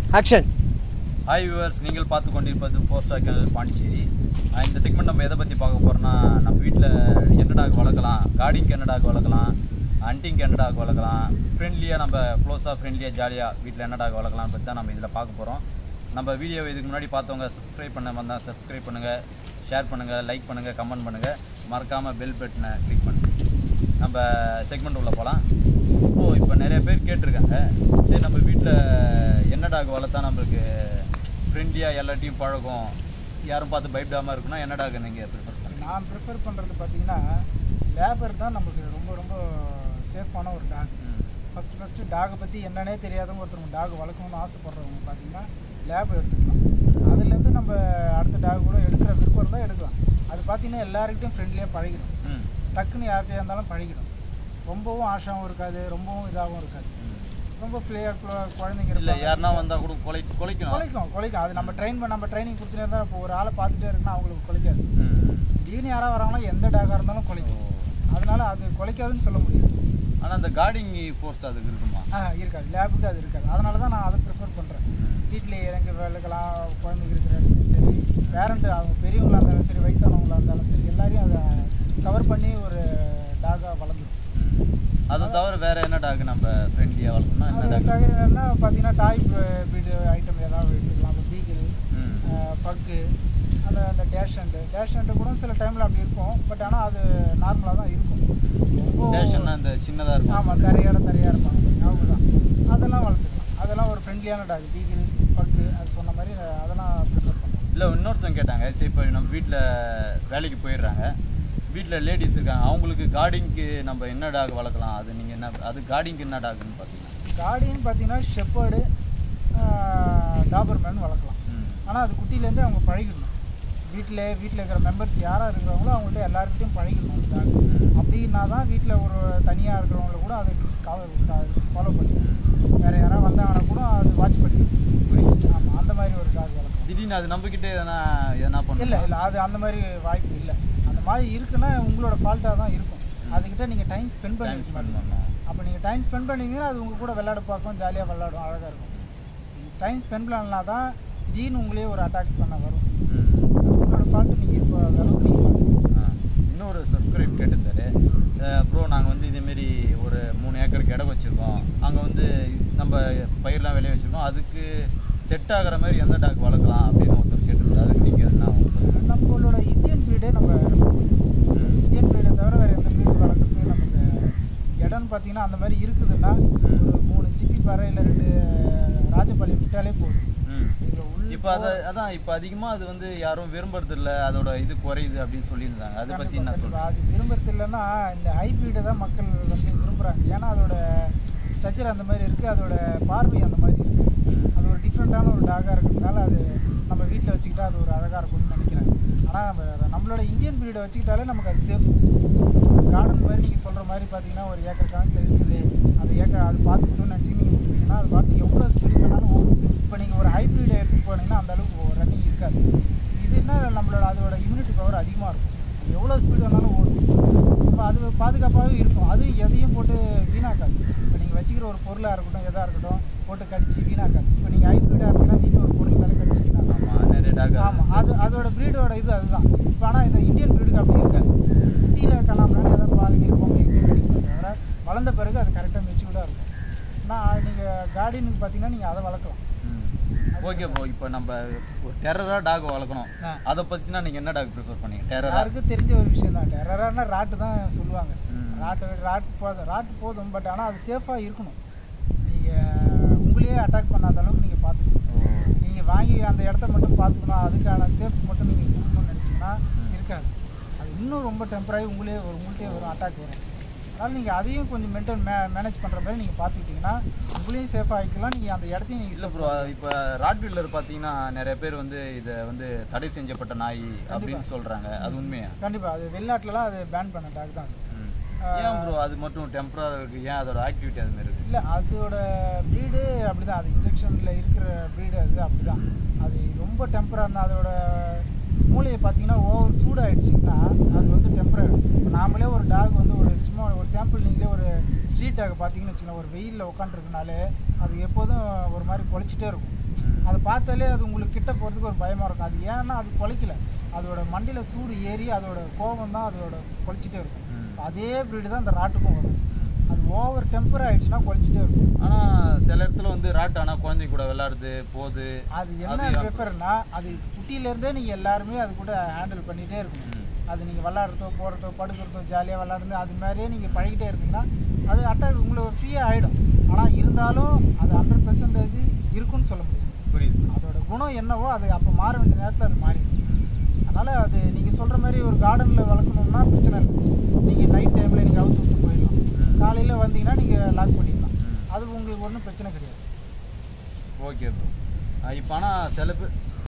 Action hi viewers நீங்கள் பார்த்து கொண்டிருப்பது ஃபோர் ஸ்டார் பாண்டிச்சேரி அஹ் இந்த செக்மெண்ட் நம்ம எதை பற்றி பார்க்க போகிறோம்னா நம்ம வீட்டில் என்ன டாக் வளர்க்கலாம் கார்டிங்க்கு என்ன டாக் வளர்க்கலாம் ஹண்டிங்க்கு என்ன டாக் வளர்க்கலாம் ஃப்ரெண்ட்லியாக நம்ம க்ளோஸாக ஃப்ரெண்ட்லியாக ஜாலியாக வீட்டில் என்ன டாக் வளர்க்கலாம் பற்றி தான் நம்ம இதில் பார்க்க போகிறோம் நம்ம வீடியோ இதுக்கு முன்னாடி பார்த்தவங்க சப்ஸ்கிரைப் பண்ண வந்தால் சப்ஸ்கிரைப் பண்ணுங்கள் ஷேர் பண்ணுங்கள் லைக் பண்ணுங்கள் கமெண்ட் பண்ணுங்கள் மறக்காமல் பெல் பட்டனை கிளிக் பண்ணுங்கள் நம்ம செக்மெண்ட் உள்ள போகலாம் ஓ இப்போ நிறைய பேர் கேட்டிருக்காங்க சரி நம்ம வீட்டில் என்ன டாக் வளர்த்தா நம்மளுக்கு ஃப்ரெண்ட்லியாக எல்லாத்தையும் பழகும் யாரும் பார்த்து பயப்படாமல் இருக்குன்னா என்ன டாக் நீங்கள் ப்ரிஃபர் பண்ணுங்க நான் ப்ரிஃபர் பண்ணுறது பார்த்தீங்கன்னா லேபர் தான் நமக்கு ரொம்ப ரொம்ப சேஃபான ஒரு டாக் ஃபஸ்ட்டு ஃபஸ்ட்டு டாகை பற்றி என்னன்னே தெரியாதவங்க ஒருத்தவங்க டாக் வளர்க்கணும்னு ஆசைப்படுறவங்க பார்த்தீங்கன்னா லேப் எடுத்துக்கலாம் அதுலேருந்து நம்ம அடுத்த டாக் கூட எடுக்கிற விருப்பம் இருந்தால் எடுக்கலாம் அது பார்த்தீங்கன்னா எல்லாருக்கிட்டையும் ஃப்ரெண்ட்லியாக பழகிடும் ம் டக்குன்னு யார்கிட்டயா இருந்தாலும் பழகிடும் ரொம்பவும் ஆஷாவும் இருக்காது ரொம்பவும் இதாகவும் இருக்காது ரொம்ப ஃப்ரீயாக குழந்தைங்க இல்லை இருப்பாங்க. யாருன்னா வந்தால் கூட கொலை கொலைக்கணும் குலைக்கும் குலைக்கும் அது நம்ம ட்ரெயின் பண்ண நம்ம ட்ரைனிங் கொடுத்துட்டே இருந்தால் இப்போ ஒரு ஆளை பார்த்துட்டே இருக்குன்னா அவங்களுக்கு குலைக்காது ம் திடீர்னு யாராவது வராங்கன்னா எந்த டாகாக இருந்தாலும் குலைக்கும் அதனால அது குலைக்காதுன்னு சொல்ல முடியாது ஆனால் அந்த கார்டிங் ஃபோர்ஸ் அதுக்கு இருக்குமா ஆ இருக்காது லேபுக்கு அது இருக்காது அதனால தான் நான் அதை ப்ரிஃபர் பண்ணுறேன் வீட்டில் எனக்கு வளர்க்கலாம் குழந்தைங்க இருக்கிற இடத்துலையும் சரி பேரண்ட்டு அவங்க பெரியவங்களா இருந்தாலும் சரி வயசானவங்களா இருந்தாலும் சரி எல்லாரையும் அதை கவர் பண்ணி ஒரு டாகாக வளர்ந்துடும் அதை தவிர வேறு என்ன டாக் நம்ம ஃப்ரெண்ட்லியாக வளர்க்கணும்னா என்ன டாக் அதுக்காக என்னன்னா பார்த்தீங்கன்னா டாய் பீடு ஐட்டம் ஏதாவது எடுத்துக்கலாம் இப்போ பீகிள் ம் பக்கு அந்த அந்த டேஷ் ஹண்டு டேஷ் ஹண்டு கூட சில டைமில் அப்படி இருக்கும் பட் ஆனால் அது நார்மலாக தான் இருக்கும் ரொம்ப டேஷன்னா இந்த சின்னதாக இருக்கும் ஆமாம் தரையோட தரையாக இருப்பாங்க பாருங்க, அவங்க தான் அதெல்லாம் வளர்த்துக்கலாம் அதெல்லாம் ஒரு ஃப்ரெண்ட்லியான டாக் பீகிள் பக்கு அது சொன்ன மாதிரி அதெல்லாம் ப்ரிஃபர் பண்ணுறோம் இல்லை இன்னொருத்தவங்க கேட்டாங்க சரி இப்போ நம்ம வீட்டில் வேலைக்கு போயிடுறாங்க வீட்டில் லேடிஸ் இருக்காங்க அவங்களுக்கு கார்டிங்க்கு நம்ம என்ன டாக் வளர்க்கலாம் அது நீங்கள் என்ன அது கார்டிங்க்கு என்ன டாக்னு பார்த்தீங்கன்னா காடின்னு பார்த்தீங்கன்னா ஷெப்பர்டு டாபர்மேன் வளர்க்கலாம் ம் ஆனால் அது குட்டிலேருந்தே அவங்க பழகிடணும் வீட்டில் வீட்டில் இருக்கிற மெம்பர்ஸ் யாராக இருக்கிறவங்களோ அவங்கள்ட்ட எல்லாருக்கிட்டையும் பழகிடணும் அந்த டாக் அப்படின்னா தான் வீட்டில் ஒரு தனியாக இருக்கிறவங்கள கூட அதை ஃபாலோ பண்ணி வேறு யாராவது வந்தாங்கன்னா கூட அது வாட்ச் பண்ணி புரியுது ஆமாம் அந்த மாதிரி ஒரு டாக் வளர்க்கலாம் திடீர்னு அது நம்மக்கிட்ட எதனா எதனா இல்லை பண்ணும் இல்லை அது அந்த மாதிரி வாய்ப்பு இல்லை அந்த மாதிரி இருக்குன்னா உங்களோட ஃபால்ட்டாக தான் இருக்கும் அதுக்கிட்ட நீங்கள் டைம் ஸ்பெண்ட் டைம் பண்ணி ஸ்பெண்ட் பண்ணணும் அப்போ நீங்கள் டைம் ஸ்பெண்ட் பண்ணீங்கன்னா அது உங்கள் கூட விளையாட பார்க்கும் ஜாலியாக விளையாடும் அழகாக இருக்கும் நீங்கள் டைம் ஸ்பெண்ட் பண்ணலனா தான் திடீர்னு உங்களே ஒரு அட்டாக் பண்ண வரும் ம் உங்களோட ஃபால்ட்டு நீங்கள் இப்போ அந்த அளவுக்கு நீங்கள் ஆ. இன்னொரு சப்ஸ்கிரைப் கேட்டிருந்தாரு ப்ரோ நாங்கள் வந்து இதேமாரி ஒரு மூணு ஏக்கருக்கு இடம் வச்சுருக்கோம் அங்கே வந்து நம்ம பயிரெலாம் விளைய வச்சுருக்கோம் அதுக்கு செட் ஆகிற மாதிரி எந்த டாக் வளர்க்கலாம் அப்படின்னு ஒருத்தர் கேட்டிருந்தாரு அதுக்கு நீங்கள் என்ன உங்களுக்கு நம்மளோட இந்தியன் ப்ரீடே நம்ம இந்தியன் ப்ரீடை தவிர வேறு எந்த ப்ரீடு வளர்க்குறது நமக்கு இடம்னு பார்த்தீங்கன்னா அந்த மாதிரி இருக்குதுன்னா ஒரு மூணு சிப்பி பாறை இல்லை ரெண்டு ராஜபாளையம் விட்டாலே போதும் ம் நீங்கள் உள்ள இப்போ அதை அதான் இப்போ அதிகமாக அது வந்து யாரும் விரும்புறது இல்ல அதோட இது குறையுது அப்படின்னு சொல்லியிருந்தாங்க அதை பற்றி என்ன கண்டிப்பா, சொல்கிறேன் அது விரும்புறது இல்லைன்னா இந்த ஹைப்ரிடை தான் மக்கள் வந்து விரும்புகிறாங்க ஏன்னா அதோட ஸ்ட்ரக்சர் அந்த மாதிரி இருக்குது அதோட பார்வை அந்த மாதிரி இருக்குது அது ஒரு டிஃப்ரெண்ட்டான ஒரு டாகாக இருக்கிறதுனால அது நம்ம வீட்டில் வச்சுக்கிட்டா அது ஒரு அழகாக இருக்கும்னு நினைக்கிறேன் ஆனால் நம்ம நம்மளோட இந்தியன் ப்ரீடை வச்சுக்கிட்டாலே நமக்கு அது சேஃப் கார்டன் மாதிரி நீங்கள் சொல்கிற மாதிரி பார்த்தீங்கன்னா ஒரு ஏக்கர் கணக்கில் இருக்குது அந்த ஏக்கர் அது பார்த்துக்கிட்டோம்னு நினச்சி நீங்கள் விட்டுட்டீங்கன்னா அது பார்த்து எவ்வளோ ஸ்பீடு வேணாலும் ஓடும் இப்போ நீங்கள் ஒரு ஹைப்ரிடை எடுத்து போனீங்கன்னா அந்த அளவுக்கு ரன்னிங் இருக்காது இதுன்னா நம்மளோட அதோட இம்யூனிட்டி பவர் அதிகமாக இருக்கும் அது எவ்வளோ ஸ்பீடு வேணாலும் ஓடும் இப்போ அது பாதுகாப்பாகவே இருக்கும் அது எதையும் போட்டு வீணாக்காது இப்போ நீங்கள் வச்சுக்கிற ஒரு பொருளாக இருக்கட்டும் எதாக இருக்கட்டும் போட்டு கடிச்சு வீணாக்காது இப்போ நீங்கள் ஹைப்ரிடாக இருக்குன்னா நீங்கள் ஒரு பொருள் மேலே கடிச்சு வீணாக்காது ஆமாம் நிறைய டாக் ஆமாம் அது அதோட ப்ரீடோட இது அதுதான் இப்போ ஆனால் இந்த இந்தியன் ப்ரீடுக்கு அப்படி இருக்காது குட்டியில் கலாம்னாலும் ஏதாவது பால் கீழ் பொம்மை எங்கே கிடைக்கும் தவிர வளர்ந்த பிறகு அது கரெக்டாக மெச்சூர்டாக இருக்கும் ஆனால் நீங்கள் கார்டனுக்கு பார்த்தீங்கன்னா நீங்கள் அதை வளர்க்கலாம் ஓகே ப்ரோ இப்போ நம்ம ஒரு டெரராக டாக் வளர்க்கணும் ஆ. அதை பற்றினா நீங்கள் என்ன டாக் ப்ரிஃபர் பண்ணீங்க டெரரா யாருக்கும் தெரிஞ்ச ஒரு விஷயம் தான் டெரரானா ராட்டு தான் சொல்லுவாங்க ம். ராட்டு ராட்டு போதும் ராட்டு போதும் பட் ஆனால் அது சேஃபாக இருக்கணும் நீங்கள் உங்களையே அட்டாக் பண்ணாத அளவுக்கு நீங்கள் பார்த்துக்கணும் நீங்கள் வாங்கி அந்த இடத்த மட்டும் பார்த்துக்கணும் அதுக்கான சேஃப் மட்டும் நீங்கள் கொடுக்கணும்னு நினச்சிங்கன்னா இருக்காது அது இன்னும் ரொம்ப டெம்பராகி உங்களே ஒரு உங்கள்கிட்டயே வரும் அட்டாக் வரும் அதனால் நீங்கள் அதையும் கொஞ்சம் மெயின்டைன் மே மேனேஜ் பண்ணுற மாதிரி நீங்கள் பார்த்துக்கிட்டிங்கன்னா உங்களையும் சேஃபாக ஆகிக்கலாம் நீங்கள் அந்த இடத்தையும் நீங்கள் இல்லை ப்ரோ இப்போ ராட்வீலர் பார்த்தீங்கன்னா நிறைய பேர் வந்து இதை வந்து தடை செஞ்சப்பட்ட நாய் அப்படின்னு சொல்கிறாங்க அது உண்மையா கண்டிப்பாக அது வெளிநாட்டிலலாம் அது பேன் பண்ண டாக் தான் அது ம். ஏன் ப்ரோ அது மட்டும் டெம்பரராக இருக்குது ஏன் அதோட ஆக்டிவிட்டி அது மாதிரி இருக்குது இல்லை அதோட ப்ரீடு அப்படிதான் அது இன்ஜெக்ஷனில் இருக்கிற ப்ரீடு அது அப்படிதான் அது ரொம்ப டெம்பராக இருந்தால் அதோட மூளையை பார்த்தீங்கன்னா ஓவர் சூடாயிடுச்சுன்னா அது வந்து டெம்பரரி இப்போ நாமளே ஒரு டாக் வந்து ஒரு சும்மா ஒரு சாம்பிள் நீங்களே ஒரு ஸ்ட்ரீட் டாக் பார்த்தீங்கன்னு வச்சுக்கோங்க ஒரு வெயிலில் உட்காந்துருக்கனாலே அது எப்போதும் ஒரு மாதிரி குலைச்சிட்டே இருக்கும் ம். அதை பார்த்தாலே அது உங்களுக்கு கிட்ட போகிறதுக்கு ஒரு பயமாக இருக்கும் அது ஏன்னா அது குலைக்கல அதோட மண்டியில் சூடு ஏறி அதோட கோபம் தான் அதோட குலைச்சிட்டே இருக்கும் ம். அதே ப்ரீடு தான் இந்த ராட்டுக்கும் வரும் அது ஓவர் டெம்பர் ஆயிடுச்சுன்னா குலைச்சிட்டே இருக்கும் ஆனா சில இடத்துல வந்து ராட்டு ஆனா குழந்தை கூட விளையாடுது போகுது அது என்ன அது ப்ரிஃபர்னா அது குட்டியிலேருந்தே நீங்கள் எல்லாருமே அது கூட ஹேண்டில் பண்ணிகிட்டே இருக்கணும் ம். அது நீங்கள் விளாட்றதோ போகிறதோ படுக்கிறதோ ஜாலியாக விளாடுறது அது மாதிரியே நீங்கள் பழகிட்டே இருந்தீங்கன்னா அது அட்டாக் உங்களுக்கு ஃப்ரீயாக ஆகிடும் ஆனால் இருந்தாலும் அது ஹண்ட்ரட் பெர்சன்டேஜ் இருக்குன்னு சொல்ல முடியாது புரியுது அதோட குணம் என்னவோ அது அப்போ மாற வேண்டிய நேரத்தில் அது மாறிடும் அதனால் அது நீங்கள் சொல்கிற மாதிரி ஒரு கார்டனில் வளர்க்கணும்னா பிரச்சனை இல்லை நீங்கள் நைட் டைமில் நீங்கள் அவுத்து விட்டு போயிடலாம் ம். காலையில் வந்தீங்கன்னா நீங்கள் லாக் பண்ணிடலாம் ம். அது உங்களுக்கு ஒன்றும் பிரச்சனை கிடையாது ஓகே ப்ரோ இப்போ ஆனால் சில பேர்